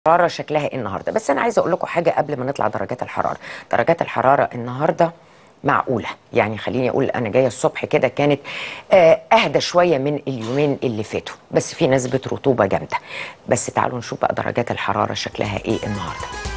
الحراره شكلها ايه النهارده بس انا عايزه اقول لكم حاجه قبل ما نطلع درجات الحراره درجات الحراره النهارده معقوله يعني خليني اقول انا جايه الصبح كده كانت آه، اهدى شويه من اليومين اللي فاتوا بس في نسبه رطوبه جامده بس تعالوا نشوف بقى درجات الحراره شكلها ايه النهارده